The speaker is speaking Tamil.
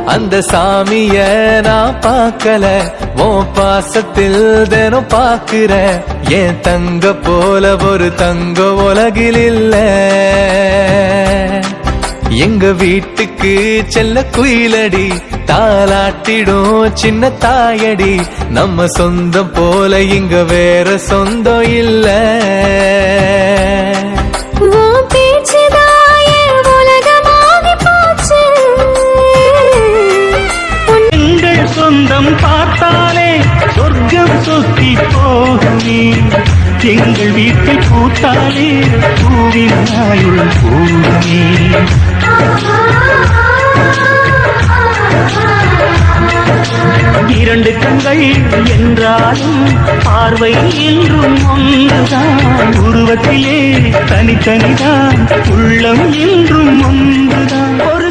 அந்த சாமிய நான் பார்க்கல ஓ பாசத்தில் தினம் பாக்குற என் தங்க போல ஒரு தங்க உலகில் இல்ல எங்க வீட்டுக்கு செல்ல குயிலடி தாலாட்டிடும் சின்ன தாயடி நம்ம சொந்தம் போல இங்க வேற சொந்தம் இல்ல உன் பேச்சுதான் என் உலகமாகி போச்சு. உன் எங்கள் சொந்தம் பார்த்தாலே சொர்க்கம் சொத்தி போகுமே எங்கள் வீட்டில் பூத்தாலே பூவின் ஆயுள் போகுமே இரண்டு கண்கள் என்றாலும் பார்வை என்றும் ஒன்றுதான் உருவத்திலே தனித்தனிதான் உள்ளம் என்றும் ஒன்றுதான் ஒரு